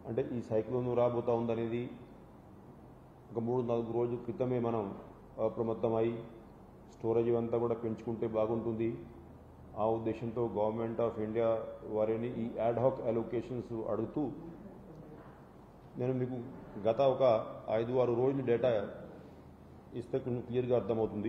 అంటే ఈ సైక్లోన్ రాబోతా ఉందనేది ఒక మూడు నాలుగు రోజుల క్రితమే మనం అప్రమత్తమై స్టోరేజ్ అంతా కూడా పెంచుకుంటే బాగుంటుంది ఆ ఉద్దేశంతో గవర్నమెంట్ ఆఫ్ ఇండియా వారిని ఈ యాడ్ హాక్ అలొకేషన్స్ అడుగుతూ నేను మీకు గత ఒక ఐదు ఆరు రోజుల డేటా ఇస్తే కొంచెం క్లియర్గా అర్థమవుతుంది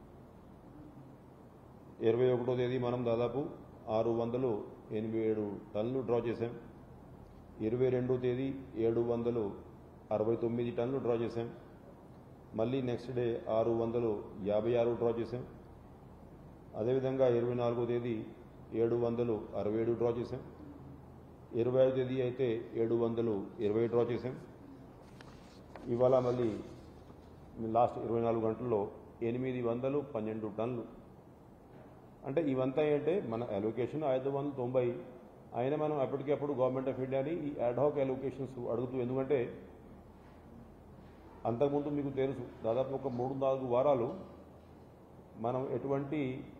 ఇరవై ఒకటో తేదీ మనం దాదాపు ఆరు వందలు ఎనభై ఏడు టన్నులు డ్రా చేశాం ఇరవై రెండో తేదీ ఏడు వందలు అరవై తొమ్మిది టన్నులు డ్రా చేశాం మళ్ళీ నెక్స్ట్ డే ఆరు వందలు యాభై ఆరు డ్రా చేశాం అదేవిధంగా ఇరవై నాలుగో తేదీ ఏడు వందలు అరవై ఏడు డ్రా చేశాం ఇరవై ఐదు తేదీ అయితే ఏడు వందలు ఇరవై డ్రా చేశాం ఇవాళ మళ్ళీ లాస్ట్ ఇరవై నాలుగు గంటల్లో ఎనిమిది వందలు పన్నెండు టన్నులు అంటే ఇవంతా ఏంటంటే మన అలొకేషన్ ఐదు వందల తొంభై అయినా మనం అప్పటికప్పుడు గవర్నమెంట్ ఆఫ్ ఇండియాని ఈ అడ్హాక్ అలొకేషన్స్ అడుగుతూ ఎందుకంటే అంతకుముందు మీకు తెలుసు దాదాపు ఒక మూడు నాలుగు వారాలు మనం ఎటువంటి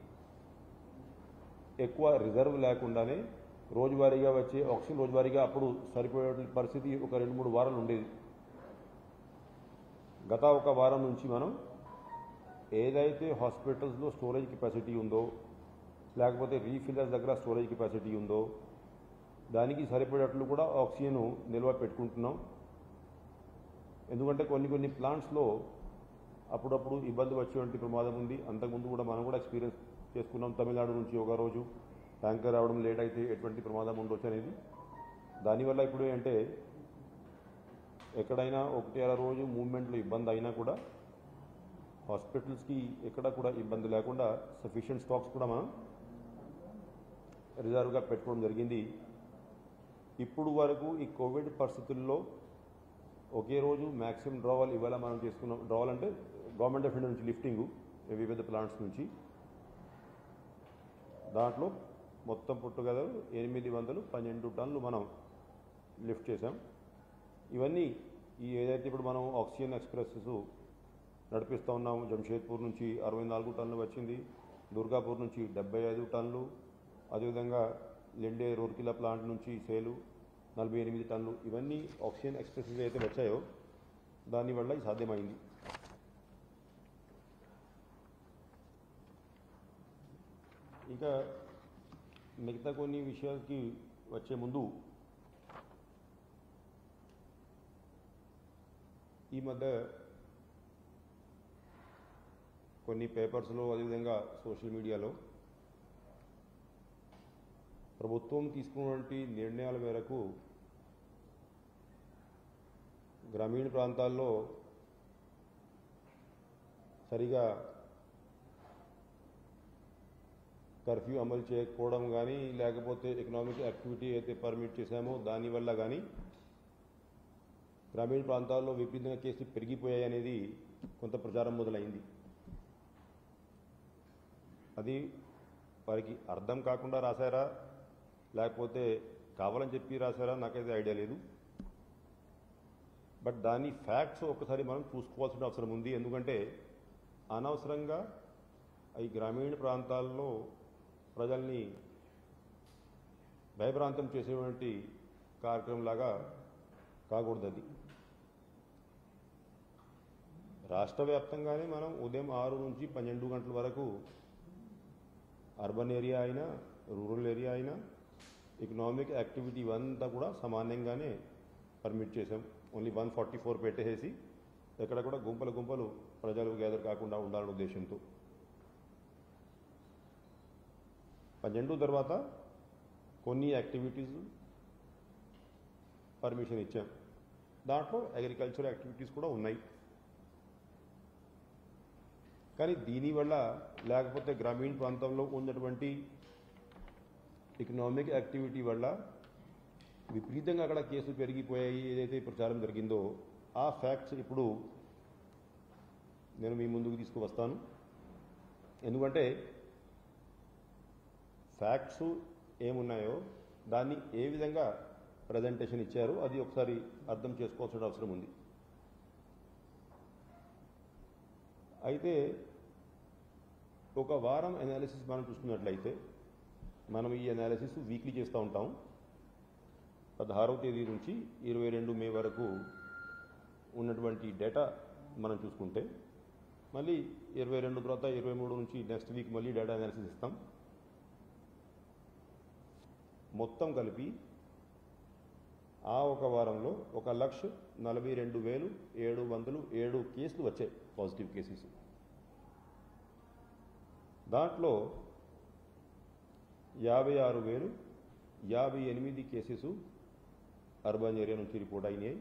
ఎక్కువ రిజర్వ్ లేకుండానే రోజువారీగా వచ్చే ఆక్సిజన్ రోజువారీగా అప్పుడు సరిపోయే పరిస్థితి ఒక రెండు మూడు వారాలు ఉండేది గత ఒక వారం నుంచి మనం ఏదైతే హాస్పిటల్స్లో స్టోరేజ్ కెపాసిటీ ఉందో లేకపోతే రీఫిల్లర్స్ దగ్గర స్టోరేజ్ కెపాసిటీ ఉందో దానికి సరిపడేట్లు కూడా ఆక్సిజన్ నిల్వ పెట్టుకుంటున్నాం ఎందుకంటే కొన్ని కొన్ని ప్లాంట్స్లో అప్పుడప్పుడు ఇబ్బంది వచ్చేటువంటి ప్రమాదం ఉంది అంతకుముందు కూడా మనం కూడా ఎక్స్పీరియన్స్ చేసుకున్నాం తమిళనాడు నుంచి ఒక రోజు ట్యాంకర్ రావడం లేట్ అయితే ఎటువంటి ప్రమాదం ఉండొచ్చు అనేది దానివల్ల ఇప్పుడు అంటే ఎక్కడైనా ఒకటి అర రోజు మూవ్మెంట్లో ఇబ్బంది అయినా కూడా హాస్పిటల్స్కి ఎక్కడ కూడా ఇబ్బంది లేకుండా సఫిషియెంట్ స్టాక్స్ కూడా మనం రిజర్వ్గా పెట్టుకోవడం జరిగింది ఇప్పుడు వరకు ఈ కోవిడ్ పరిస్థితుల్లో ఒకే రోజు మ్యాక్సిమం డ్రావల్ ఇవాళ మనం చేసుకున్నాం డ్రావల్ అంటే గవర్నమెంట్ ఆఫ్ ఇండియా నుంచి లిఫ్టింగ్ వివిధ ప్లాంట్స్ నుంచి దాంట్లో మొత్తం పుట్టుగదరు ఎనిమిది వందలు పన్నెండు టన్నులు మనం లిఫ్ట్ చేసాం ఇవన్నీ ఈ ఏదైతే ఇప్పుడు మనం ఆక్సిజన్ ఎక్స్ప్రెసెస్ నడిపిస్తూ ఉన్నాము జంషేద్పూర్ నుంచి అరవై నాలుగు టన్నులు వచ్చింది దుర్గాపూర్ నుంచి డెబ్బై ఐదు టన్నులు అదేవిధంగా లెండే రూర్కిలా ప్లాంట్ నుంచి సేలు నలభై ఎనిమిది టన్నులు ఇవన్నీ ఆక్సిజన్ ఎక్స్ప్రెసెస్ అయితే వచ్చాయో దానివల్ల ఇది సాధ్యమైంది ఇంకా మిగతా కొన్ని విషయాలకి వచ్చే ముందు ఈ మధ్య కొన్ని పేపర్స్లో అదేవిధంగా సోషల్ మీడియాలో ప్రభుత్వం తీసుకున్నటువంటి నిర్ణయాల మేరకు గ్రామీణ ప్రాంతాల్లో సరిగా కర్ఫ్యూ అమలు చేయకపోవడం కానీ లేకపోతే ఎకనామిక్ యాక్టివిటీ అయితే పర్మిట్ చేశామో దానివల్ల కానీ గ్రామీణ ప్రాంతాల్లో విపరీతంగా కేసులు పెరిగిపోయాయి అనేది కొంత ప్రచారం మొదలైంది అది వారికి అర్థం కాకుండా రాశారా లేకపోతే కావాలని చెప్పి రాశారా నాకైతే ఐడియా లేదు బట్ దాని ఫ్యాక్ట్స్ ఒకసారి మనం చూసుకోవాల్సిన అవసరం ఉంది ఎందుకంటే అనవసరంగా ఈ గ్రామీణ ప్రాంతాల్లో ప్రజల్ని భయభ్రాంతం చేసేటువంటి కార్యక్రమంలాగా కాకూడదు అది రాష్ట్ర వ్యాప్తంగానే మనం ఉదయం ఆరు నుంచి పన్నెండు గంటల వరకు అర్బన్ ఏరియా అయినా రూరల్ ఏరియా అయినా ఎకనామిక్ యాక్టివిటీ ఇవంతా కూడా సామాన్యంగానే పర్మిట్ చేసాం ఓన్లీ వన్ ఫార్టీ ఫోర్ పెట్టేసి ఎక్కడ కూడా గుంపలు గుంపలు ప్రజలు గ్యాదర్ కాకుండా ఉండాలనే ఉద్దేశంతో పన్నెండు తర్వాత కొన్ని యాక్టివిటీస్ పర్మిషన్ ఇచ్చాం దాంట్లో అగ్రికల్చర్ యాక్టివిటీస్ కూడా ఉన్నాయి కానీ దీనివల్ల లేకపోతే గ్రామీణ ప్రాంతంలో ఉన్నటువంటి ఎకనామిక్ యాక్టివిటీ వల్ల విపరీతంగా అక్కడ కేసులు పెరిగిపోయాయి ఏదైతే ప్రచారం జరిగిందో ఆ ఫ్యాక్ట్స్ ఇప్పుడు నేను మీ ముందుకు తీసుకువస్తాను ఎందుకంటే ఫ్యాక్ట్స్ ఏమున్నాయో దాన్ని ఏ విధంగా ప్రజెంటేషన్ ఇచ్చారో అది ఒకసారి అర్థం చేసుకోవాల్సిన అవసరం ఉంది అయితే ఒక వారం అనాలిసిస్ మనం చూసుకున్నట్లయితే మనం ఈ అనాలిసిస్ వీక్లీ చేస్తూ ఉంటాం పదహారవ తేదీ నుంచి ఇరవై రెండు మే వరకు ఉన్నటువంటి డేటా మనం చూసుకుంటే మళ్ళీ ఇరవై రెండు తర్వాత ఇరవై మూడు నుంచి నెక్స్ట్ వీక్ మళ్ళీ డేటా అనాలిసిస్ ఇస్తాం మొత్తం కలిపి ఆ ఒక వారంలో ఒక లక్ష నలభై రెండు వేలు ఏడు వందలు ఏడు కేసులు వచ్చాయి పాజిటివ్ కేసెస్ దాంట్లో యాభై ఆరు వేలు యాభై ఎనిమిది కేసెస్ అర్బన్ ఏరియా నుంచి రిపోర్ట్ అయినాయి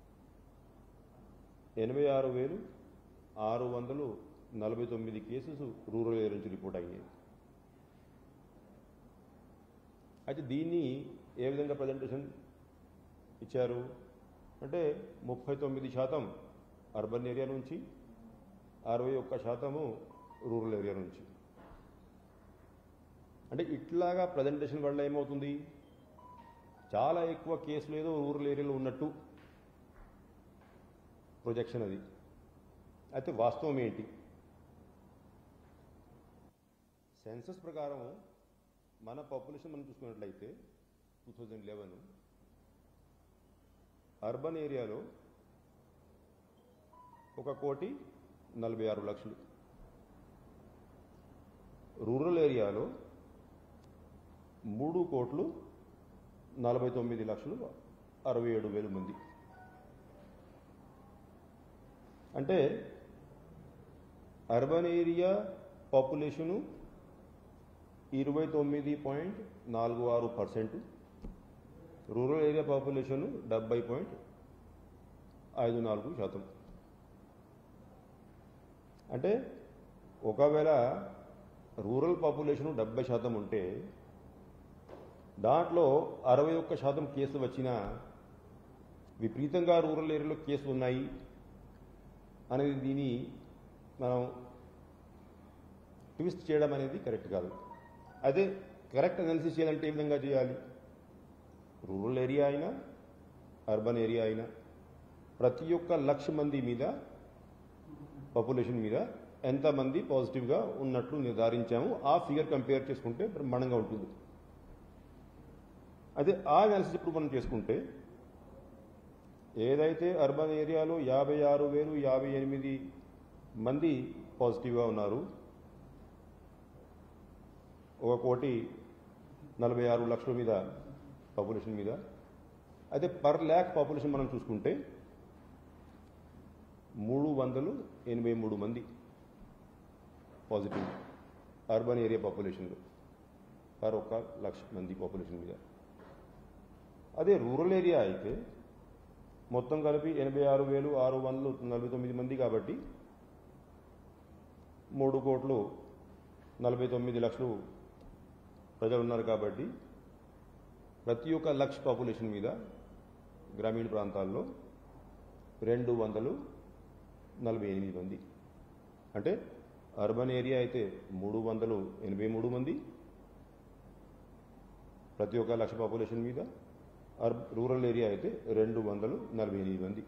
ఎనభై ఆరు వేలు ఆరు వందలు నలభై తొమ్మిది కేసెస్ రూరల్ ఏరియా నుంచి రిపోర్ట్ అయినాయి అయితే దీన్ని ఏ విధంగా ప్రజెంటేషన్ ఇచ్చారు అంటే ముప్పై తొమ్మిది శాతం అర్బన్ ఏరియా నుంచి అరవై ఒక్క శాతము రూరల్ ఏరియా నుంచి అంటే ఇట్లాగా ప్రజెంటేషన్ వల్ల ఏమవుతుంది చాలా ఎక్కువ కేసులు ఏదో రూరల్ ఏరియాలో ఉన్నట్టు ప్రొజెక్షన్ అది అయితే వాస్తవం ఏంటి సెన్సస్ ప్రకారం మన పాపులేషన్ మనం చూసుకున్నట్లయితే టూ థౌజండ్ లెవెన్ అర్బన్ ఏరియాలో ఒక కోటి నలభై ఆరు లక్షలు రూరల్ ఏరియాలో మూడు కోట్లు నలభై తొమ్మిది లక్షలు అరవై ఏడు వేల మంది అంటే అర్బన్ ఏరియా పాపులేషను ఇరవై తొమ్మిది పాయింట్ నాలుగు ఆరు పర్సెంట్ రూరల్ ఏరియా పాపులేషన్ డెబ్బై పాయింట్ ఐదు నాలుగు శాతం అంటే ఒకవేళ రూరల్ పాపులేషన్ డెబ్బై శాతం ఉంటే దాంట్లో అరవై ఒక్క శాతం కేసులు వచ్చినా విపరీతంగా రూరల్ ఏరియాలో కేసులు ఉన్నాయి అనేది దీని మనం ట్విస్ట్ చేయడం అనేది కరెక్ట్ కాదు అదే కరెక్ట్ అనాలిసిస్ చేయాలంటే ఏ విధంగా చేయాలి రూరల్ ఏరియా అయినా అర్బన్ ఏరియా అయినా ప్రతి ఒక్క లక్ష మంది మీద పాపులేషన్ మీద ఎంతమంది పాజిటివ్గా ఉన్నట్లు నిర్ధారించాము ఆ ఫిగర్ కంపేర్ చేసుకుంటే బ్రహ్మాండంగా ఉంటుంది అదే ఆ అనాలిసిస్ ఇప్పుడు మనం చేసుకుంటే ఏదైతే అర్బన్ ఏరియాలో యాభై ఆరు వేలు యాభై ఎనిమిది మంది పాజిటివ్గా ఉన్నారు ఒక కోటి నలభై ఆరు లక్షల మీద పాపులేషన్ మీద అయితే పర్ ల్యాక్ పాపులేషన్ మనం చూసుకుంటే మూడు వందలు ఎనభై మూడు మంది పాజిటివ్ అర్బన్ ఏరియా పాపులేషన్లో పర్ ఒక్క లక్ష మంది పాపులేషన్ మీద అదే రూరల్ ఏరియా అయితే మొత్తం కలిపి ఎనభై ఆరు వేలు ఆరు వందలు నలభై తొమ్మిది మంది కాబట్టి మూడు కోట్లు నలభై తొమ్మిది లక్షలు ప్రజలు ఉన్నారు కాబట్టి ప్రతి ఒక్క లక్ష పాపులేషన్ మీద గ్రామీణ ప్రాంతాల్లో రెండు వందలు నలభై ఎనిమిది మంది అంటే అర్బన్ ఏరియా అయితే మూడు వందలు ఎనభై మూడు మంది ప్రతి ఒక్క లక్ష పాపులేషన్ మీద అర్ రూరల్ ఏరియా అయితే రెండు వందలు నలభై ఎనిమిది మంది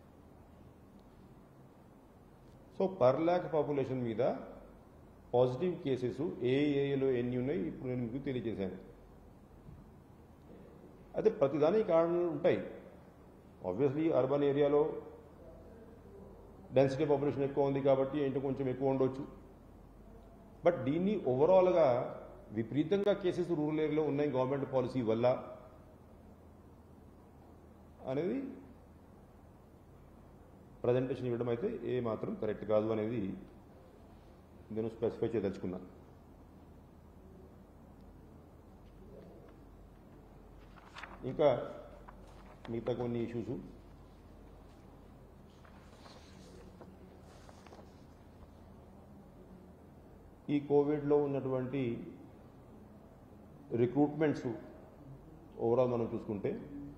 సో పర్ ల్యాక్ పాపులేషన్ మీద పాజిటివ్ కేసెస్ ఏ ఏరియాలో ఎన్ని ఉన్నాయి ఇప్పుడు నేను మీకు తెలియజేశాను అయితే ప్రతిదానికి కారణాలు ఉంటాయి ఆబ్వియస్లీ అర్బన్ ఏరియాలో డెన్సిటీ పాపులేషన్ ఎక్కువ ఉంది కాబట్టి ఏంటో కొంచెం ఎక్కువ ఉండొచ్చు బట్ దీన్ని ఓవరాల్గా విపరీతంగా కేసెస్ రూరల్ ఏరియాలో ఉన్నాయి గవర్నమెంట్ పాలసీ వల్ల అనేది ప్రజెంటేషన్ ఇవ్వడం అయితే ఏ మాత్రం కరెక్ట్ కాదు అనేది నేను స్పెసిఫై చేయదలుచుకున్నాను ఇంకా మిగతా కొన్ని ఇష్యూస్ ఈ కోవిడ్లో ఉన్నటువంటి రిక్రూట్మెంట్స్ ఓవరాల్ మనం చూసుకుంటే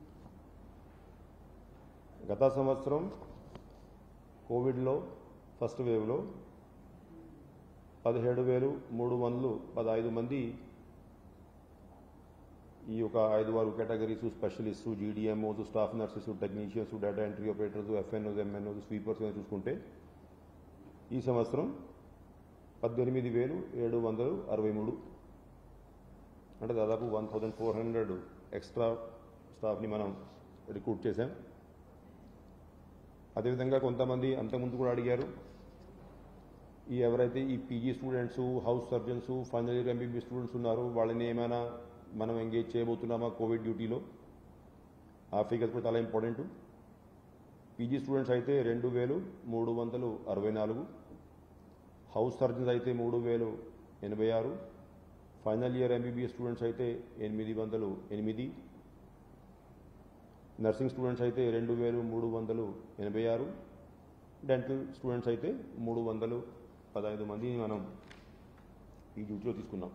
గత సంవత్సరం కోవిడ్లో ఫస్ట్ వేవ్లో పదిహేడు వేలు మూడు వందలు పదహైదు మంది ఈ యొక్క ఐదు ఆరు categories specialist GDMOs staff nurses technicians data entry operators FNOs MNOs sweepers అని చూసుకుంటే ఈ సంవత్సరం పద్దెనిమిది వేలు ఏడు వందలు అరవై మూడు అంటే దాదాపు one thousand four hundred extra స్టాఫ్ని మనం రిక్రూట్ చేశాం అదేవిధంగా కొంతమంది అంతకుముందు కూడా అడిగారు ఈ ఎవరైతే ఈ PG students house surgeons final year MBBS students ఉన్నారో వాళ్ళని ఏమైనా మనం ఎంగేజ్ చేయబోతున్నామా కోవిడ్ డ్యూటీలో ఆ ఫిగర్స్ కూడా చాలా ఇంపార్టెంట్ పీజీ స్టూడెంట్స్ అయితే రెండు వేలు మూడు వందలు అరవై నాలుగు హౌస్ సర్జన్స్ అయితే మూడు వేలు ఎనభై ఆరు ఫైనల్ ఇయర్ ఎంబీబీఎస్ స్టూడెంట్స్ అయితే ఎనిమిది వందలు ఎనిమిది నర్సింగ్ స్టూడెంట్స్ అయితే రెండు వేలు మూడు వందలు ఎనభై ఆరు డెంటల్ స్టూడెంట్స్ అయితే మూడు వందలు పదహైదు మందిని మనం ఈ డ్యూటీలో తీసుకున్నాం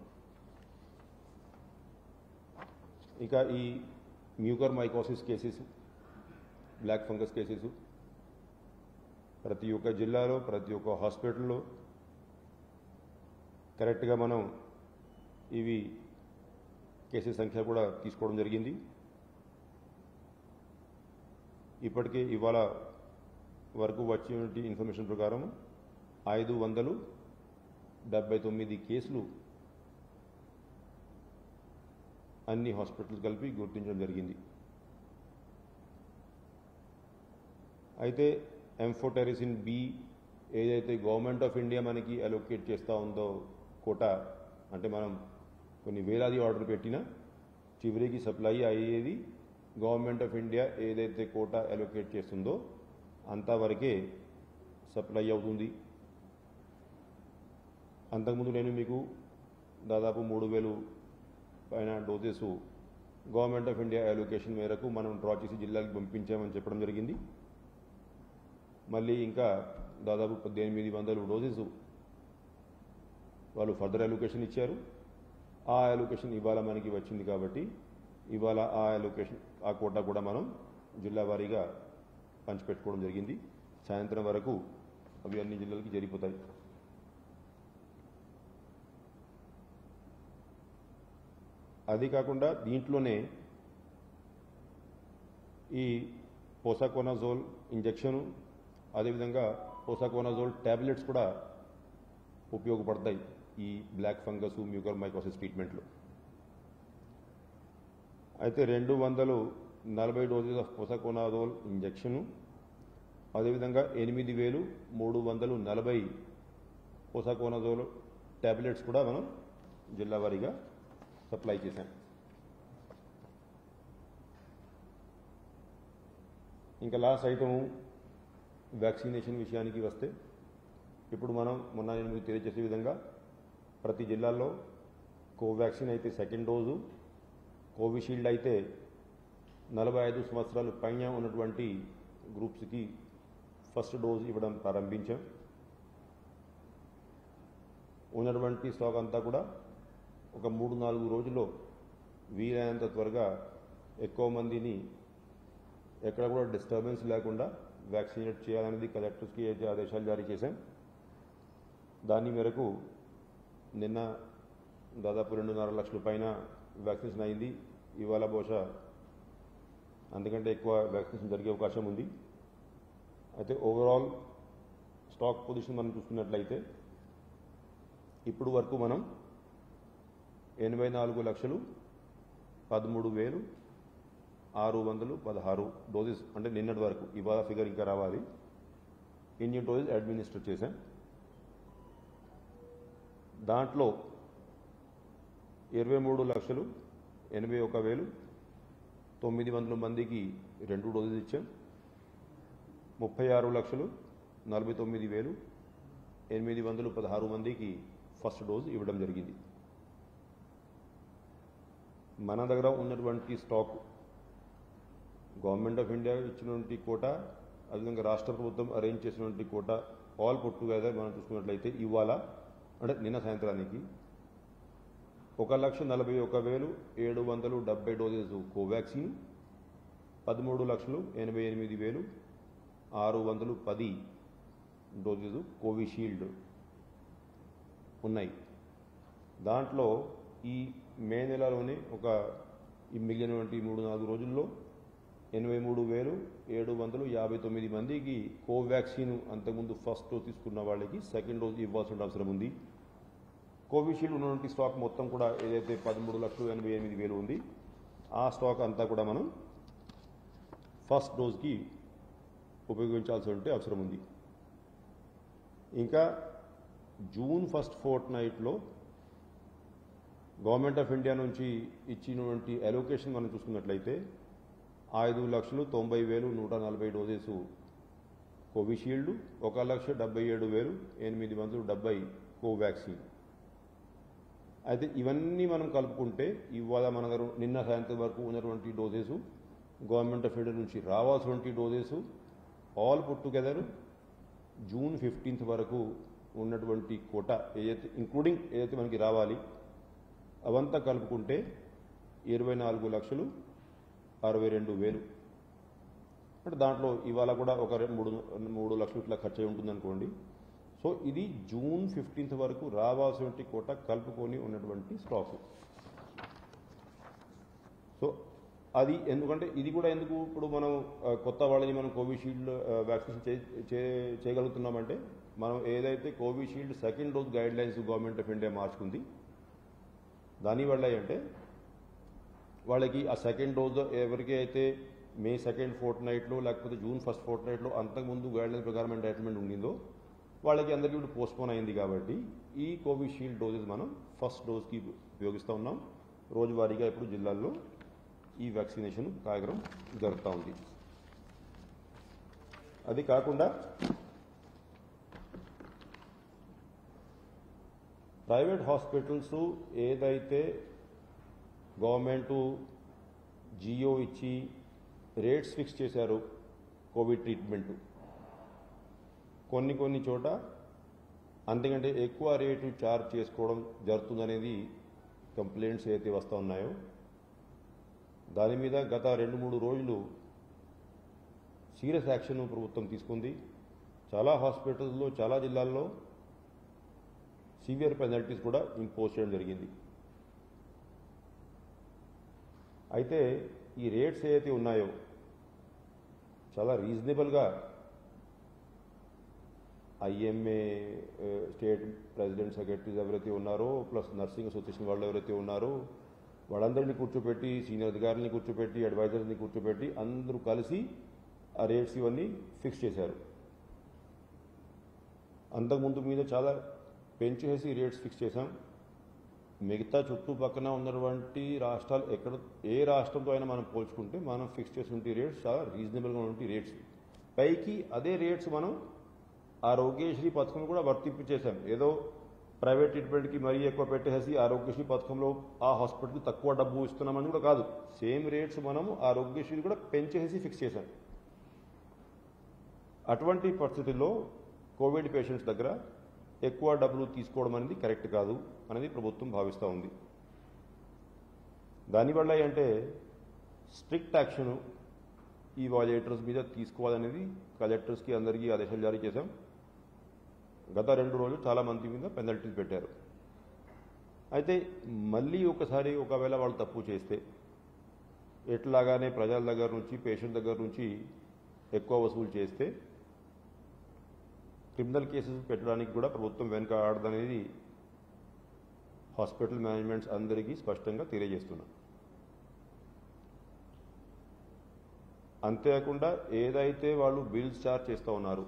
ఇక ఈ mucormycosis cases black fungus cases ప్రతి ఒక్క జిల్లాలో ప్రతి ఒక్క హాస్పిటల్లో కరెక్ట్గా మనం ఇవి కేసెస్ సంఖ్య కూడా తీసుకోవడం జరిగింది ఇప్పటికే ఇవాళ వరకు వచ్చినటువంటి ఇన్ఫర్మేషన్ ప్రకారం ఐదు వందలు డెబ్బై తొమ్మిది కేసులు అన్ని హాస్పిటల్స్ కలిపి గుర్తించడం జరిగింది అయితే ఎంఫోటెరిసిన్ బి ఏదైతే గవర్నమెంట్ ఆఫ్ ఇండియా మనకి అలొకేట్ చేస్తూ ఉందో కోటా అంటే మనం కొన్ని వేలాది ఆర్డర్ పెట్టినా చివరికి సప్లై అయ్యేది గవర్నమెంట్ ఆఫ్ ఇండియా ఏదైతే కోటా అలొకేట్ చేస్తుందో అంతవరకే సప్లై అవుతుంది అంతకుముందు నేను మీకు దాదాపు మూడు వేలు పైన doses government of India allocation మేరకు మనం డ్రా చేసి జిల్లాకి పంపించామని చెప్పడం జరిగింది మళ్ళీ ఇంకా దాదాపు పద్దెనిమిది వందల డోసెస్ వాళ్ళు ఫర్దర్ అలొకేషన్ ఇచ్చారు ఆ అలొకేషన్ ఇవాళ మనకి వచ్చింది కాబట్టి ఇవాళ ఆ అలొకేషన్ ఆ కోటా కూడా మనం జిల్లా వారీగా పంచిపెట్టుకోవడం జరిగింది సాయంత్రం వరకు అవి అన్ని జిల్లాలకి జరిగిపోతాయి అది కాకుండా దీంట్లోనే ఈ పోసాకోనాజోల్ ఇంజెక్షను అదేవిధంగా పోసాకోనాజోల్ ట్యాబ్లెట్స్ కూడా ఉపయోగపడతాయి ఈ బ్లాక్ ఫంగస్ మ్యూకర్ మైకోసిస్ ట్రీట్మెంట్లో అయితే రెండు వందలు నలభై డోసెస్ ఆఫ్ పోసాకోనాజోల్ ఇంజెక్షను అదేవిధంగా ఎనిమిది వేలు మూడు వందలు నలభై పోసాకోనాజోల్ ట్యాబ్లెట్స్ కూడా మనం జిల్లా వారీగా సప్లై చేశాం ఇంకా లాస్ట్ ఐటము వ్యాక్సినేషన్ విషయానికి వస్తే ఇప్పుడు మనం మొన్న నేను మీకు తెలియజేసే విధంగా ప్రతి జిల్లాల్లో కోవాక్సిన్ అయితే సెకండ్ డోసు కోవిషీల్డ్ అయితే నలభై ఐదు సంవత్సరాలు పైన ఉన్నటువంటి గ్రూప్స్కి ఫస్ట్ డోస్ ఇవ్వడం ప్రారంభించాం ఉన్నటువంటి స్టాక్ అంతా కూడా ఒక మూడు నాలుగు రోజుల్లో వీలైనంత త్వరగా ఎక్కువ మందిని ఎక్కడ కూడా డిస్టర్బెన్స్ లేకుండా వ్యాక్సినేట్ చేయాలనేది కలెక్టర్స్కి అయితే ఆదేశాలు జారీ చేశాం దాని మేరకు నిన్న దాదాపు రెండున్నర లక్షల పైన వ్యాక్సినేషన్ అయింది ఇవాళ బహుశా అందుకంటే ఎక్కువ వ్యాక్సినేషన్ జరిగే అవకాశం ఉంది అయితే ఓవరాల్ స్టాక్ పొజిషన్ మనం చూసుకున్నట్లయితే ఇప్పుడు వరకు మనం ఎనభై నాలుగు లక్షలు పదమూడు వేలు ఆరు వందలు పదహారు డోసెస్ అంటే నిన్నటి వరకు ఇవాళ ఫిగర్ ఇంకా రావాలి ఇన్ని డోసెస్ అడ్మినిస్టర్ చేశాం దాంట్లో ఇరవై మూడు లక్షలు ఎనభై ఒక వేలు తొమ్మిది వందల మందికి రెండు డోసెస్ ఇచ్చాం ముప్పై ఆరు లక్షలు నలభై తొమ్మిది వేలు ఎనిమిది వందలు పదహారు మందికి ఫస్ట్ డోస్ ఇవ్వడం జరిగింది మన దగ్గర ఉన్నటువంటి స్టాక్ గవర్నమెంట్ ఆఫ్ ఇండియా ఇచ్చినటువంటి కోట అదేవిధంగా రాష్ట్ర ప్రభుత్వం అరేంజ్ చేసినటువంటి కోట ఆల్ పుట్ టుగెదర్ మనం చూసుకున్నట్లయితే ఇవాళ అంటే నిన్న సాయంత్రానికి ఒక లక్ష నలభై ఒక వేలు ఏడు వందలు డెబ్బై డోసెస్ కోవాక్సిన్ పదమూడు లక్షలు ఎనభై ఎనిమిది వేలు ఆరు వందలు పది డోసెస్ కోవిషీల్డ్ ఉన్నాయి దాంట్లో ఈ మే నెలలోనే ఒక ఈ మిగిలినటువంటి మూడు నాలుగు రోజుల్లో ఎనభై మూడు వేలు ఏడు వందలు యాభై తొమ్మిది మందికి కోవాక్సిన్ అంతకుముందు ఫస్ట్ డోస్ తీసుకున్న వాళ్ళకి సెకండ్ డోస్ ఇవ్వాల్సిన అవసరం ఉంది కోవిషీల్డ్ ఉన్నటువంటి స్టాక్ మొత్తం కూడా ఏదైతే పదమూడు లక్షలు ఎనభై ఎనిమిది వేలు ఉంది ఆ స్టాక్ అంతా కూడా మనం ఫస్ట్ డోస్కి ఉపయోగించాల్సి ఉంటే అవసరం ఉంది ఇంకా జూన్ ఫస్ట్ ఫోర్త్ నైట్లో గవర్నమెంట్ ఆఫ్ ఇండియా నుంచి ఇచ్చినటువంటి అలోకేషన్ మనం చూసుకున్నట్లయితే ఐదు లక్షలు తొంభై వేలు నూట నలభై డోసెస్ కోవిషీల్డ్ ఒక లక్ష డెబ్బై ఏడు వేలు ఎనిమిది వందలు డెబ్బై కోవాక్సిన్ అయితే ఇవన్నీ మనం కలుపుకుంటే ఇవాళ మన దగ్గర నిన్న సాయంత్రం వరకు ఉన్నటువంటి డోసెస్ గవర్నమెంట్ ఆఫ్ ఇండియా నుంచి రావాల్సినటువంటి doses all put together June fifteenth వరకు ఉన్నటువంటి కోట ఏదైతే ఇంక్లూడింగ్ ఏదైతే మనకి రావాలి అవంతా కలుపుకుంటే ఇరవై నాలుగు లక్షలు అరవై రెండు వేలు అంటే దాంట్లో ఇవాళ కూడా ఒక రె- మూడు మూడు లక్షలు ఇట్లా ఖర్చు అయి ఉంటుంది అనుకోండి సో ఇది జూన్ ఫిఫ్టీన్త్ వరకు రావాల్సిన కోట కలుపుకొని ఉన్నటువంటి స్టాక్ సో అది ఎందుకంటే ఇది కూడా ఎందుకు ఇప్పుడు మనం ఆ, కొత్త వాళ్ళని మనం కోవిషీల్డ్ వ్యాక్సినేషన్ చే- చే- చేయగలుగుతున్నామంటే మనం ఏదైతే Covishield second dose guidelines government of India మార్చుకుంది దానివల్ల ఏంటంటే వాళ్ళకి ఆ సెకండ్ డోస్ ఎవరికి అయితే మే సెకండ్ ఫోర్త్ నైట్లో లేకపోతే జూన్ ఫస్ట్ ఫోర్త్ నైట్లో అంతకుముందు గైడ్లైన్ ప్రకారం ఎంటైట్మెంట్ ఉండిందో వాళ్ళకి అందరికీ ఇప్పుడు పోస్ట్పోన్ అయింది కాబట్టి ఈ కోవిషీల్డ్ డోసెస్ మనం ఫస్ట్ డోస్కి ఉపయోగిస్తూ ఉన్నాం రోజువారీగా ఇప్పుడు జిల్లాల్లో ఈ వ్యాక్సినేషన్ కార్యక్రమం జరుగుతూ ఉంది అది కాకుండా ప్రైవేట్ హాస్పిటల్స్ ఏదైతే గవర్నమెంట్ జియో ఇచ్చి రేట్స్ ఫిక్స్ చేశారు కోవిడ్ ట్రీట్మెంట్ కొన్ని కొన్ని చోట అంతకంటే ఎక్కువ రేటు చార్జ్ చేసుకోవడం జరుగుతుందనేది కంప్లైంట్స్ ఏదైతే వస్తూ ఉన్నాయో దాని మీద గత రెండు మూడు రోజులు సీరియస్ యాక్షన్ ప్రభుత్వం తీసుకుంది చాలా హాస్పిటల్స్లో చాలా జిల్లాల్లో సివియర్ పెనాల్టీస్ కూడా ఇంపోజ్ చేయడం జరిగింది అయితే ఈ రేట్స్ ఏవైతే ఉన్నాయో చాలా రీజనబుల్గా ఐఎంఏ స్టేట్ ప్రెసిడెంట్ సెక్రటరీస్ ఎవరైతే ఉన్నారో ప్లస్ నర్సింగ్ అసోసియేషన్ వాళ్ళు ఎవరైతే ఉన్నారో వాళ్ళందరినీ కూర్చోపెట్టి సీనియర్ అధికారులని కూర్చోపెట్టి అడ్వైజర్స్ని కూర్చోపెట్టి అందరూ కలిసి ఆ రేట్స్ ఇవన్నీ ఫిక్స్ చేశారు అంతకుముందు మీద చాలా పెంచేసి రేట్స్ ఫిక్స్ చేశాం మిగతా చుట్టుపక్కన ఉన్నటువంటి రాష్ట్రాలు ఎక్కడ ఏ రాష్ట్రంతో అయినా మనం పోల్చుకుంటే మనం ఫిక్స్ చేసిన రేట్స్ చాలా రీజనబుల్గా ఉన్నటువంటి రేట్స్ పైకి అదే రేట్స్ మనం ఆరోగ్యశ్రీ పథకం కూడా వర్తింపు చేశాం ఏదో ప్రైవేట్ ట్రీట్మెంట్కి మరీ ఎక్కువ పెట్టేసి ఆరోగ్యశ్రీ పథకంలో ఆ హాస్పిటల్కి తక్కువ డబ్బు ఇస్తున్నామని కూడా కాదు సేమ్ రేట్స్ మనము ఆరోగ్యశ్రీ కూడా పెంచేసి ఫిక్స్ చేశాం అటువంటి పరిస్థితుల్లో కోవిడ్ పేషెంట్స్ దగ్గర ఎక్కువ డబ్బులు తీసుకోవడం అనేది కరెక్ట్ కాదు అనేది ప్రభుత్వం భావిస్తూ ఉంది దానివల్ల ఏంటంటే స్ట్రిక్ట్ యాక్షన్ ఈ వాలేటర్స్ మీద తీసుకోవాలనేది కలెక్టర్స్కి అందరికీ ఆదేశాలు జారీ చేశాం గత రెండు రోజులు చాలా మంది మీద పెనల్టీలు పెట్టారు అయితే మళ్ళీ ఒకసారి ఒకవేళ వాళ్ళు తప్పు చేస్తే ఎట్లాగానే ప్రజల దగ్గర నుంచి పేషెంట్ దగ్గర నుంచి ఎక్కువ వసూలు చేస్తే క్రిమినల్ కేసెస్ పెట్టడానికి కూడా ప్రభుత్వం వెనుక ఆడదనేది హాస్పిటల్ మేనేజ్మెంట్స్ అందరికీ స్పష్టంగా తెలియజేస్తున్నాం అంతేకాకుండా ఏదైతే వాళ్ళు బిల్స్ చార్జ్ చేస్తూ ఉన్నారు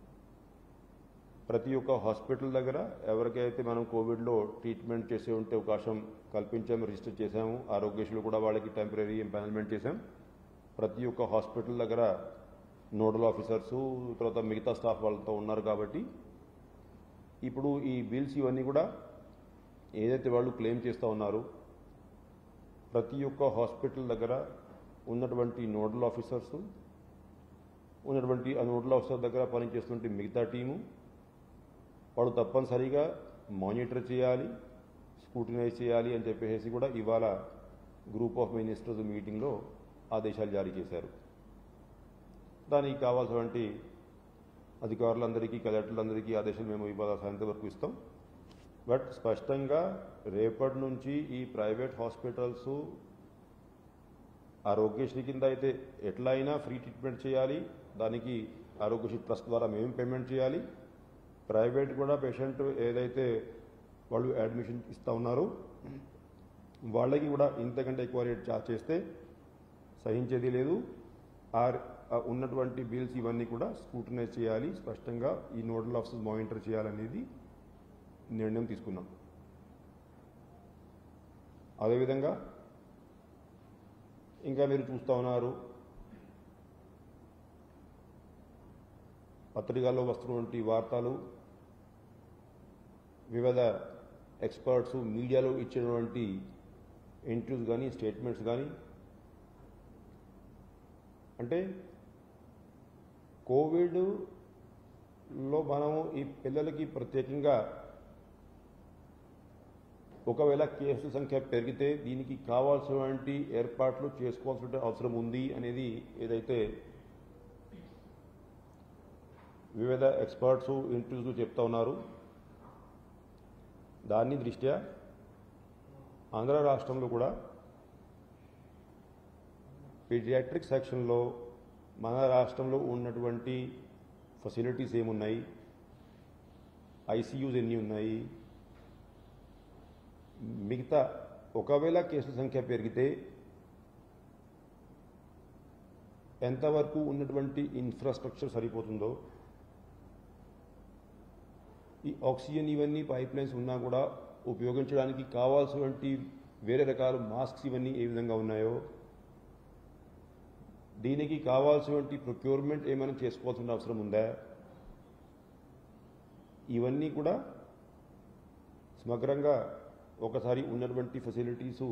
ప్రతి ఒక్క హాస్పిటల్ దగ్గర ఎవరికైతే మనం కోవిడ్లో ట్రీట్మెంట్ చేసే ఉంటే అవకాశం కల్పించాము రిజిస్టర్ చేశాము ఆరోగ్యశ్రీలో కూడా వాళ్ళకి టెంపరీ ఎంపానల్మెంట్ చేశాం ప్రతి ఒక్క హాస్పిటల్ దగ్గర నోడల్ ఆఫీసర్సు తర్వాత మిగతా స్టాఫ్ వాళ్ళతో ఉన్నారు కాబట్టి ఇప్పుడు ఈ బిల్స్ ఇవన్నీ కూడా ఏదైతే వాళ్ళు క్లెయిమ్ చేస్తూ ఉన్నారు ప్రతి ఒక్క హాస్పిటల్ దగ్గర ఉన్నటువంటి నోడల్ ఆఫీసర్స్ ఉన్నటువంటి ఆ నోడల్ ఆఫీసర్ దగ్గర పనిచేస్తున్న మిగతా టీము వాళ్ళు తప్పనిసరిగా మానిటర్ చేయాలి స్క్రూటినైజ్ చేయాలి అని చెప్పేసి కూడా ఇవాళ గ్రూప్ ఆఫ్ మినిస్టర్స్ మీటింగ్లో ఆదేశాలు జారీ చేశారు దానికి కావాల్సినటువంటి అధికారులందరికీ కలెక్టర్లందరికీ ఆదేశాలు మేము ఇవాళ సాయంత్రం వరకు ఇస్తాం బట్ స్పష్టంగా రేపటి నుంచి ఈ ప్రైవేట్ హాస్పిటల్స్ ఆరోగ్యశ్రీ కింద అయితే ఎట్లా అయినా ఫ్రీ ట్రీట్మెంట్ చేయాలి దానికి ఆరోగ్యశ్రీ ట్రస్ట్ ద్వారా మేము పేమెంట్ చేయాలి ప్రైవేట్ కూడా పేషెంట్ ఏదైతే వాళ్ళు అడ్మిషన్ ఇస్తూ ఉన్నారో వాళ్ళకి కూడా ఇంతకంటే ఎక్కువ రేట్ చార్జ్ చేస్తే సహించేది లేదు ఆ ఆ, ఉన్నటువంటి బిల్స్ ఇవన్నీ కూడా స్క్రూటనైజ్ చేయాలి స్పష్టంగా ఈ నోడల్ ఆఫీసర్స్ మానిటర్ చేయాలనేది నిర్ణయం తీసుకున్నాం అదేవిధంగా ఇంకా మీరు చూస్తూ ఉన్నారు పత్రికల్లో వస్తున్నటువంటి వార్తలు వివిధ ఎక్స్పర్ట్స్ మీడియాలో ఇచ్చినటువంటి ఇంటర్వ్యూస్ కానీ స్టేట్మెంట్స్ కానీ అంటే కోవిడ్లో మనము ఈ పిల్లలకి ప్రత్యేకంగా ఒకవేళ కేసుల సంఖ్య పెరిగితే దీనికి కావాల్సినటువంటి ఏర్పాట్లు చేసుకోవాల్సిన అవసరం ఉంది అనేది ఏదైతే వివిధ ఎక్స్పర్ట్స్ ఇంటర్వ్యూస్ చెప్తా ఉన్నారు దాని దృష్ట్యా ఆంధ్ర రాష్ట్రంలో కూడా పీడియాట్రిక్ సెక్షన్లో మన రాష్ట్రంలో ఉన్నటువంటి ఫెసిలిటీస్ ఏమున్నాయి ఐసీయూస్ ఎన్ని ఉన్నాయి మిగతా ఒకవేళ కేసుల సంఖ్య పెరిగితే ఎంతవరకు ఉన్నటువంటి ఇన్ఫ్రాస్ట్రక్చర్ సరిపోతుందో ఈ ఆక్సిజన్ ఇవన్నీ పైప్ లైన్స్ ఉన్నా కూడా ఉపయోగించడానికి కావాల్సినటువంటి వేరే రకాల మాస్క్స్ ఇవన్నీ ఏ విధంగా ఉన్నాయో దీనికి కావాల్సినటువంటి ప్రొక్యూర్మెంట్ ఏమైనా చేసుకోవాల్సిన అవసరం ఉందా ఇవన్నీ కూడా సమగ్రంగా ఒకసారి ఉన్నటువంటి ఫెసిలిటీసు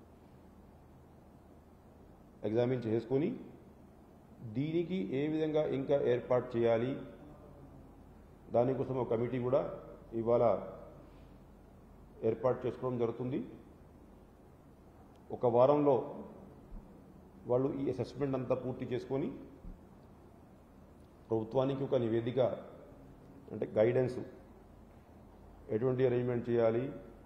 ఎగ్జామిన్ చేసుకొని దీనికి ఏ విధంగా ఇంకా ఏర్పాటు చేయాలి దానికోసం ఒక కమిటీ కూడా ఇవాళ ఏర్పాటు చేసుకోవడం జరుగుతుంది ఒక వారంలో వాళ్ళు ఈ అసెస్మెంట్ అంతా పూర్తి చేసుకొని ప్రభుత్వానికి ఒక నివేదిక అంటే గైడెన్స్ ఎటువంటి అరేంజ్మెంట్ చేయాలి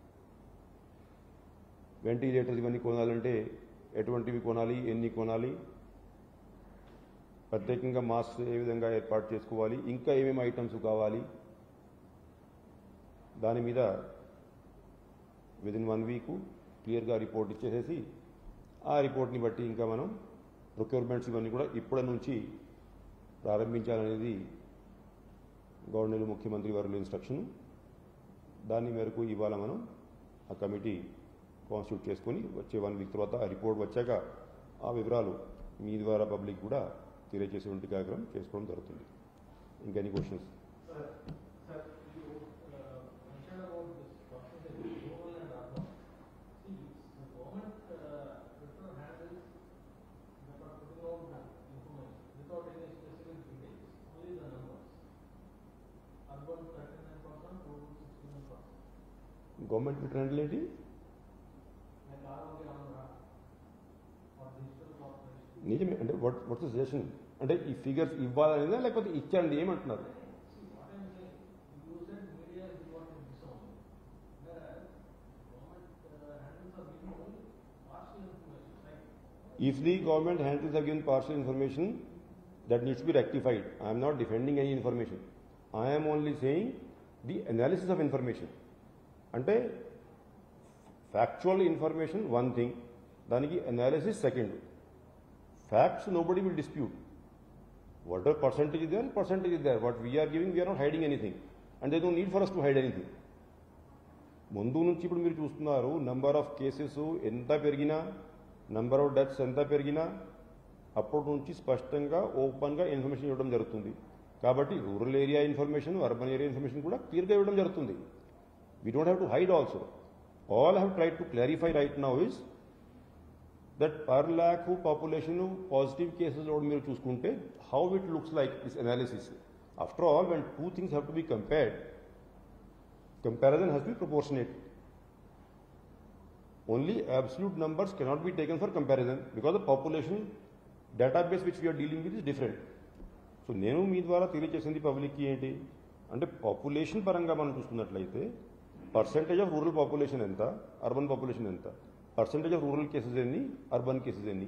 వెంటిలేటర్స్ ఇవన్నీ కొనాలంటే ఎటువంటివి కొనాలి ఎన్ని కొనాలి ప్రత్యేకంగా మాస్క్ ఏ విధంగా ఏర్పాటు చేసుకోవాలి ఇంకా ఏమేమి ఐటమ్స్ కావాలి దాని మీద విదిన్ వన్ వీక్ క్లియర్గా రిపోర్ట్ ఇచ్చేసేసి ఆ రిపోర్ట్ని బట్టి ఇంకా మనం ప్రొక్యూర్మెంట్స్ ఇవన్నీ కూడా ఇప్పటి నుంచి ప్రారంభించాలనేది గవర్నర్ ముఖ్యమంత్రి వారి ఇన్స్ట్రక్షన్ దాని మేరకు ఇవాళ మనం ఆ కమిటీ కాన్స్టిట్యూట్ చేసుకొని వచ్చే వన్ వీక్ తర్వాత ఆ రిపోర్ట్ వచ్చాక ఆ వివరాలు మీ ద్వారా పబ్లిక్ కూడా తెలియజేసేటువంటి కార్యక్రమం చేసుకోవడం జరుగుతుంది ఇంకా any questions Sir, sir, you uh, mentioned about this percentage, rural and urban. See, the government uh, prefer handles the putting out the information without any specific details, only the numbers. Urban thirty-nine percent, rural sixty-one percent. Government పెట్టినట్లు ఏంటి Like Arogya Andhra or digital corporation. నిజమే అంటే what what's suggestion అంటే ఈ figures ఇవ్వాలనేదా లేకపోతే ఇచ్చండి ఏమంటున్నారు See, what I'm saying, you said media is what is disowned. Whereas government uh, handles are giving only partial information, right? If the government handles have given partial information, that needs to be rectified. I am not defending any information. I am only saying the analysis of information. అంటే factual information one thing దానికి analysis second facts nobody will dispute whatever percentage is there percentage is there what we're giving we're not hiding anything and they do need for us to hide anything ముందు నుంచి ఇప్పుడు మీరు చూస్తున్నారు number of cases ఎంత పెరిగినా number of deaths ఎంత పెరిగినా అప్పటి నుంచి స్పష్టంగా ఓపెన్గా ఇన్ఫర్మేషన్ ఇవ్వడం జరుగుతుంది కాబట్టి rural area information urban area information కూడా క్లియర్గా ఇవ్వడం జరుగుతుంది we don't have to hide also all have try to clarify right now is that per lakh population positive కేసెస్లో మీరు చూసుకుంటే how it looks like this analysis after all when two things have to be compared comparison has to be proportionate. Only absolute numbers cannot be taken for comparison because the population database which we are dealing with is different. So నేను మీ ద్వారా తెలియజేసింది పబ్లిక్కి ఏంటి అంటే population పరంగా మనం చూసుకున్నట్లయితే పర్సంటేజ్ ఆఫ్ రూరల్ పాపులేషన్ ఎంత అర్బన్ పాపులేషన్ ఎంత పర్సంటేజ్ ఆఫ్ రూరల్ కేసెస్ ఎన్ని అర్బన్ కేసెస్ ఎన్ని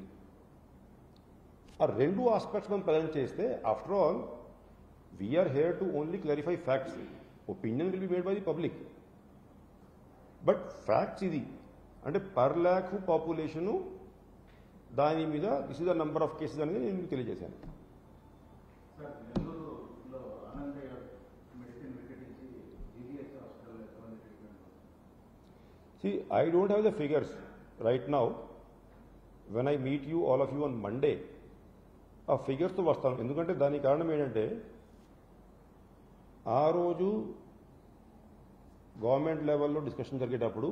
ఆ రెండు ఆస్పెక్ట్స్ మనం ప్రజెంట్ చేస్తే after all we're here to only clarify facts opinion will be made by the public but facts ఇది అంటే పర్ ల్యాక్ పాపులేషను దాని మీద this is the number of cases అనేది నేను మీకు తెలియజేశాను సార్ నెల్లూరులో ఆనందయ్య మెడిసిన్ వికటించి జీజీహెచ్ హాస్పిటల్లో ఎంతమంది treatment See, I don't have the figures right now. When I meet you, all of you on Monday, ఆ ఫిగర్స్తో వస్తాను ఎందుకంటే దానికి కారణం ఏంటంటే ఆ రోజు గవర్నమెంట్ లెవెల్లో డిస్కషన్ జరిగేటప్పుడు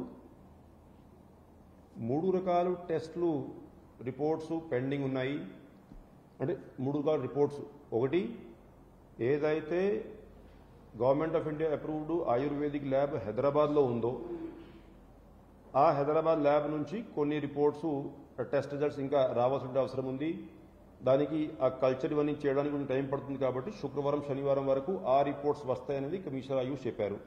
మూడు రకాల టెస్ట్లు రిపోర్ట్స్ పెండింగ్ ఉన్నాయి అంటే మూడు రకాల రిపోర్ట్స్ ఒకటి ఏదైతే government of India approved Ayurvedic lab హైదరాబాద్లో ఉందో ఆ హైదరాబాద్ ల్యాబ్ నుంచి కొన్ని రిపోర్ట్స్ టెస్ట్ రిజల్ట్స్ ఇంకా రావాల్సిన అవసరం ఉంది దానికి ఆ కల్చర్ ఇవన్నీ చేయడానికి కొంచెం టైం పడుతుంది కాబట్టి శుక్రవారం శనివారం వరకు ఆ రిపోర్ట్స్ వస్తాయనేది కమిషనర్ ఆయుష్ చెప్పారు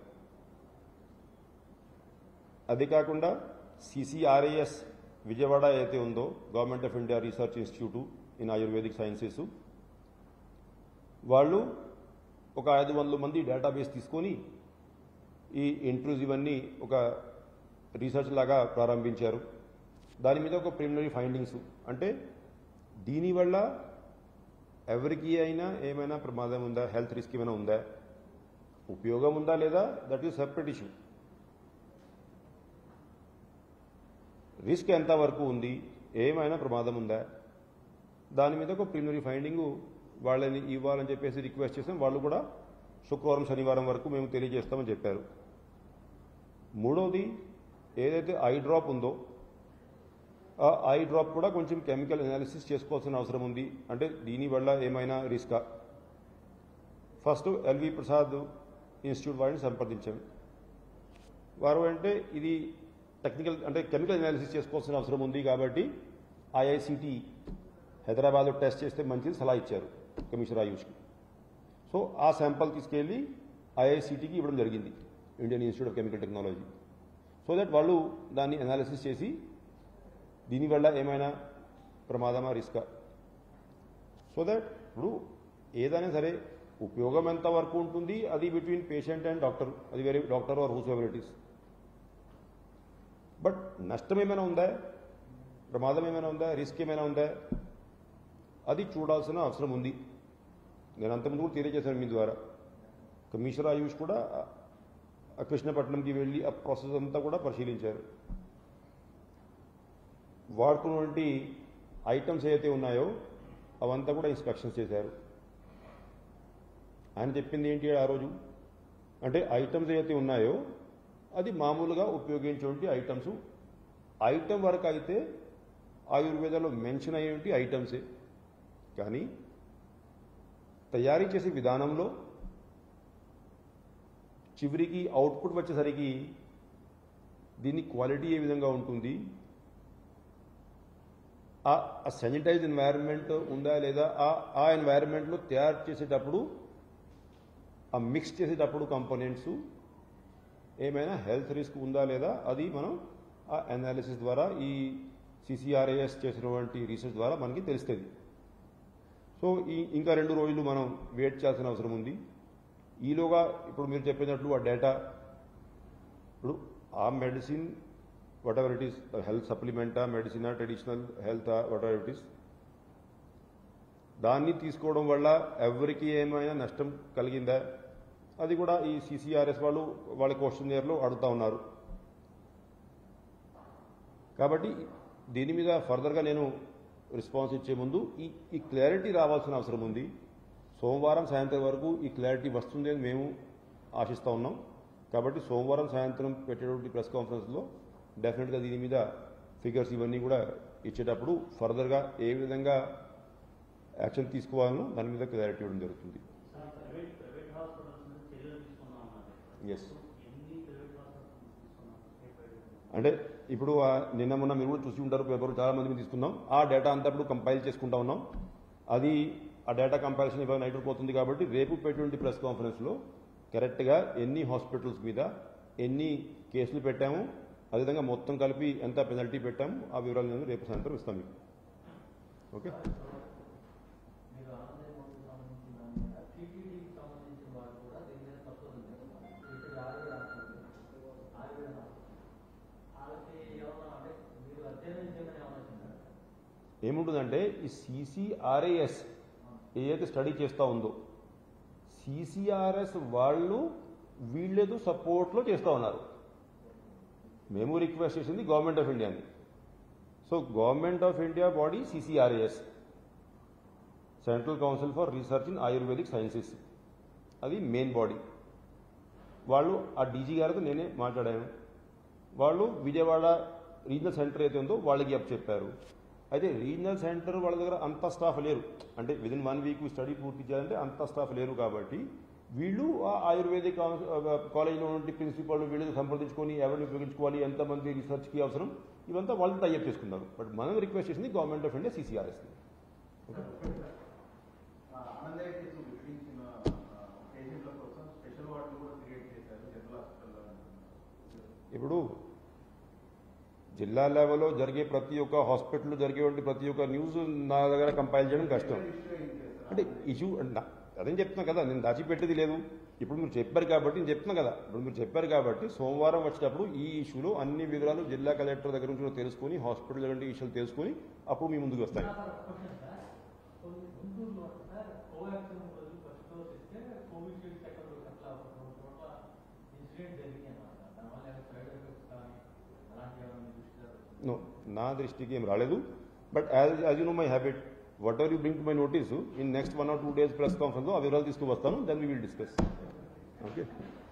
అది కాకుండా సిసిఆర్ఏఎస్ విజయవాడ అయితే ఉందో government of India research institute in Ayurvedic sciences వాళ్ళు ఒక ఐదు వందల మంది డేటాబేస్ తీసుకొని ఈ ఇంట్రూస్ ఇవన్నీ ఒక రీసెర్చ్ లాగా ప్రారంభించారు దాని మీద ఒక ప్రిలిమినరీ ఫైండింగ్స్ అంటే దీనివల్ల ఎవరికి అయినా ఏమైనా ప్రమాదం ఉందా హెల్త్ రిస్క్ ఏమైనా ఉందా ఉపయోగం ఉందా లేదా that is separate issue risk ఎంత వరకు ఉంది ఏమైనా ప్రమాదం ఉందా దాని మీద ఒక ప్రిలిమినరీ ఫైండింగ్ వాళ్ళని ఇవ్వాలని చెప్పేసి రిక్వెస్ట్ చేసాం వాళ్ళు కూడా శుక్రవారం శనివారం వరకు మేము తెలియజేస్తామని చెప్పారు మూడవది ఏదైతే ఐ డ్రాప్ ఉందో ఆ ఐ డ్రాప్ కూడా కొంచెం కెమికల్ అనాలిసిస్ చేసుకోవాల్సిన అవసరం ఉంది అంటే దీనివల్ల ఏమైనా రిస్కా ఫస్ట్ ఎల్వి ప్రసాద్ ఇన్స్టిట్యూట్ వారిని సంప్రదించాం వారు అంటే ఇది టెక్నికల్ అంటే కెమికల్ అనాలిసిస్ చేసుకోవాల్సిన అవసరం ఉంది కాబట్టి ఐఐసిటి హైదరాబాద్లో టెస్ట్ చేస్తే మంచిది సలహా ఇచ్చారు కమిషనర్ ఆయుష్కి సో ఆ శాంపల్ తీసుకెళ్ళి ఐఐసిటికి ఇవ్వడం జరిగింది Indian institute of chemical technology so that వాళ్ళు దాన్ని అనాలిసిస్ చేసి దీనివల్ల ఏమైనా ప్రమాదమా రిస్కా సో దట్ ఇప్పుడు ఏదైనా సరే ఉపయోగం ఎంత వరకు ఉంటుంది అది బిట్వీన్ పేషెంట్ అండ్ డాక్టర్ అది వేరే డాక్టర్ ఆర్ హూస్ ఎవరిటీస్ బట్ నష్టం ఏమైనా ఉందా ప్రమాదం ఏమైనా ఉందా రిస్క్ ఏమైనా ఉందా అది చూడాల్సిన అవసరం ఉంది నేను అంతకుముందు కూడా తెలియజేశాను మీ ద్వారా కమిషనర్ ఆయుష్ కూడా ఆ కృష్ణపట్నంకి వెళ్ళి ఆ ప్రాసెస్ అంతా కూడా పరిశీలించారు వాడుకున్నటువంటి ఐటమ్స్ ఏవైతే ఉన్నాయో అవంతా కూడా ఇన్స్పెక్షన్స్ చేశారు ఆయన చెప్పింది ఏంటి ఆ రోజు అంటే ఐటమ్స్ ఏవైతే ఉన్నాయో అది మామూలుగా ఉపయోగించేటువంటి ఐటమ్స్ ఐటమ్ వరకు అయితే ఆయుర్వేదంలో మెన్షన్ అయ్యేటువంటి ఐటమ్సే కానీ తయారీ చేసే విధానంలో చివరికి అవుట్పుట్ వచ్చేసరికి దీని క్వాలిటీ ఏ విధంగా ఉంటుంది ఆ శానిటైజ్ ఎన్వైరన్మెంట్ ఉందా లేదా ఆ ఆ ఎన్వైరన్మెంట్లో తయారు చేసేటప్పుడు ఆ మిక్స్ చేసేటప్పుడు కంపోనెంట్స్ ఏమైనా హెల్త్ రిస్క్ ఉందా లేదా అది మనం ఆ అనాలిసిస్ ద్వారా ఈ సిసిఆర్ఏఎస్ చేసినటువంటి రీసెర్చ్ ద్వారా మనకి తెలుస్తుంది సో ఈ ఇంకా రెండు రోజులు మనం వెయిట్ చేయాల్సిన అవసరం ఉంది ఈలోగా ఇప్పుడు మీరు చెప్పినట్లు ఆ డేటా ఇప్పుడు ఆ medicine whatever it is health సప్లిమెంటా మెడిసినా traditional health whatever it is దాన్ని తీసుకోవడం వల్ల ఎవరికి ఏమైనా నష్టం కలిగిందా అది కూడా ఈ సిసిఆర్ఎస్ వాళ్ళు వాళ్ళ క్వశ్చన్ ఇయర్లో అడుగుతా ఉన్నారు కాబట్టి దీని మీద ఫర్దర్గా నేను రెస్పాన్స్ ఇచ్చే ముందు ఈ ఈ క్లారిటీ రావాల్సిన అవసరం ఉంది సోమవారం సాయంత్రం వరకు ఈ క్లారిటీ వస్తుంది అని మేము ఆశిస్తూ ఉన్నాం కాబట్టి సోమవారం సాయంత్రం పెట్టేటువంటి ప్రెస్ కాన్ఫరెన్స్లో డెఫినెట్గా దీని మీద ఫిగర్స్ ఇవన్నీ కూడా ఇచ్చేటప్పుడు ఫర్దర్గా ఏ విధంగా యాక్షన్ తీసుకోవాలనో దాని మీద క్లారిటీ ఇవ్వడం జరుగుతుంది సార్ ప్రైవేట్ ప్రైవేట్ హాస్పిటల్స్ నుంచి చర్యలు తీసుకున్నాం అన్నారు ఎస్ ఎన్ని ప్రైవేట్ హాస్పిటల్స్ తీసుకున్నాం ఏ ప్రైవేట్ అంటే ఇప్పుడు ఆ నిన్న మొన్న మీరు కూడా చూసి ఉంటారు పేపర్ చాలా మంది మీద తీసుకున్నాం ఆ డేటా అంతా ఇప్పుడు కంపైల్ చేసుకుంటా ఉన్నాం అది ఆ డేటా కంపారిజన్ ఇవాళ నైట్ పోతుంది కాబట్టి రేపు పెట్టినటువంటి ప్రెస్ కాన్ఫరెన్స్లో కరెక్ట్గా ఎన్ని హాస్పిటల్స్ మీద ఎన్ని కేసులు పెట్టాము అదేవిధంగా మొత్తం కలిపి ఎంత పెనల్టీ పెట్టాము ఆ వివరాలు నేను రేపు సాయంత్రం ఇస్తాం మీకు ఓకే మీరు ఆన్లైన్ మోడల్ సంబంధించిన దాని మీద టీటీడీకి సంబంధించిన వారు కూడా దీని మీద తప్పులు ఇటు ఆయుర్వేద హాస్పిటల్ ఆయుర్వేద హాస్పిటల్ వాళ్ళకి ఏమన్నా అంటే మీరు అధ్యయనం చేయమని ఏమన్నా వచ్చిందా ఏముంటుందంటే ఈ సిసిఆర్ఏఎస్ ఏదైతే స్టడీ చేస్తూ ఉందో సిసిఆర్ఎస్ వాళ్ళు వీళ్ళేదో సపోర్ట్లో చేస్తూ ఉన్నారు మేము రిక్వెస్ట్ చేసింది గవర్నమెంట్ ఆఫ్ ఇండియాని so government of India body CCRAS central council for research in Ayurvedic sciences అది మెయిన్ బాడీ వాళ్ళు ఆ డీజీ గారితో నేనే మాట్లాడాను వాళ్ళు విజయవాడ రీజనల్ సెంటర్ అయితే ఉందో వాళ్ళకి అప్ చెప్పారు అయితే రీజనల్ సెంటర్ వాళ్ళ దగ్గర అంత స్టాఫ్ లేరు అంటే విదిన్ వన్ వీక్ స్టడీ పూర్తి చేయాలంటే అంత స్టాఫ్ లేరు కాబట్టి వీళ్ళు ఆ ఆయుర్వేదిక్ కాలేజ్లో ఉన్న ప్రిన్సిపాల్ వీళ్ళు సంప్రదించుకొని ఎవరిని ఉపయోగించుకోవాలి ఎంతమంది రీసెర్చ్కి అవసరం ఇవంతా వాళ్ళు టైప్ చేసుకున్నారు బట్ మనం రిక్వెస్ట్ చేసింది గవర్నమెంట్ ఆఫ్ ఇండియా సిసిఆర్ఎస్ని ఆనందయ్య కేసు విక్టించిన పేషెంట్ల కోసం స్పెషల్ వార్డులు కూడా క్రియేట్ చేశారు జనరల్ హాస్పిటల్లో ఇప్పుడు జిల్లా లెవెల్లో జరిగే ప్రతి ఒక్క హాస్పిటల్లో జరిగేటువంటి ప్రతి ఒక్క న్యూస్ నా దగ్గర కంపైల్ చేయడం కష్టం ఇష్యూ ఏం చేస్తారు అంటే ఇష్యూ అదేం చెప్తున్నా కదా నేను దాచిపెట్టేది లేదు ఇప్పుడు మీరు చెప్పారు కాబట్టి నేను చెప్తున్నా కదా ఇప్పుడు మీరు చెప్పారు కాబట్టి సోమవారం వచ్చేటప్పుడు ఈ ఇష్యూలో అన్ని వివరాలు జిల్లా కలెక్టర్ దగ్గర నుంచి కూడా తెలుసుకొని హాస్పిటల్ లాంటి ఇష్యూలు తెలుసుకొని అప్పుడు మీ ముందుకు వస్తాయి క్వశ్చన్ సార్ కొన్ని గుంటూరులో సార్ కోవాక్సిన్ బదులు ఫస్ట్ డోస్ ఇస్తే కోవిషీల్డ్ సెకండ్ డోస్ అట్లా ఒక రెండు చోట్ల ఇన్సిడెంట్ జరిగింది అన్నమాట దానివల్ల ఏమైనా సైడ్ ఎఫెక్ట్స్ కానీ అలాంటి ఏమైనా దృష్టిలో నో నా దృష్టికి ఏం రాలేదు but as as you know my habit whatever you bring to my notice in next one or two days press కాన్ఫరెన్స్లో ఆ వివరాలు తీసుకువస్తాను then we will discuss okay